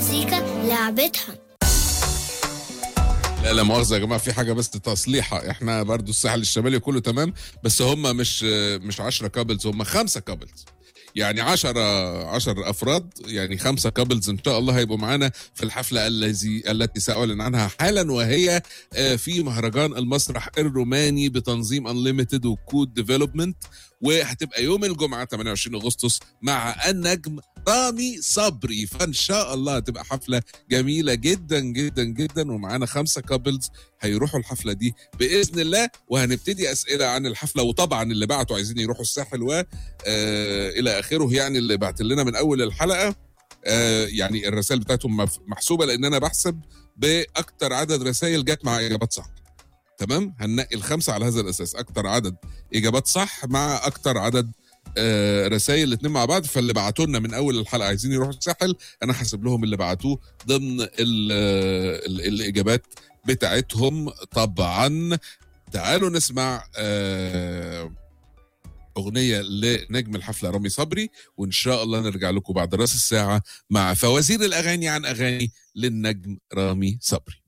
المزيكا لعبتها لا لا مؤاخذة يا جماعة في حاجة بس تصليحة احنا برضو الساحل الشمالي كله تمام بس هم مش مش 10 كابلز هم خمسة كابلز يعني 10 10 افراد يعني خمسه كابلز ان شاء الله هيبقوا معانا في الحفله الذي التي ساعلن عنها حالا وهي آه، في مهرجان المسرح الروماني بتنظيم انليمتد وكود ديفلوبمنت وهتبقى يوم الجمعه 28 اغسطس مع النجم رامي صبري فان شاء الله هتبقى حفله جميله جدا جدا جدا ومعانا خمسه كابلز هيروحوا الحفله دي باذن الله وهنبتدي اسئله عن الحفله وطبعا اللي بعتوا عايزين يروحوا الساحل و آه الى اخره يعني اللي بعت لنا من اول الحلقه آه يعني الرسائل بتاعتهم مف- محسوبه لان انا بحسب باكتر عدد رسائل جت مع اجابات صح تمام هننقي الخمسه على هذا الاساس اكتر عدد اجابات صح مع اكتر عدد آه رسائل الاثنين مع بعض فاللي بعتوا لنا من اول الحلقه عايزين يروحوا الساحل انا حاسب لهم اللي بعتوه ضمن ال ال الاجابات بتاعتهم طبعا تعالوا نسمع آه أغنية لنجم الحفلة رامي صبري وإن شاء الله نرجع لكم بعد راس الساعة مع فوازير الأغاني عن أغاني للنجم رامي صبري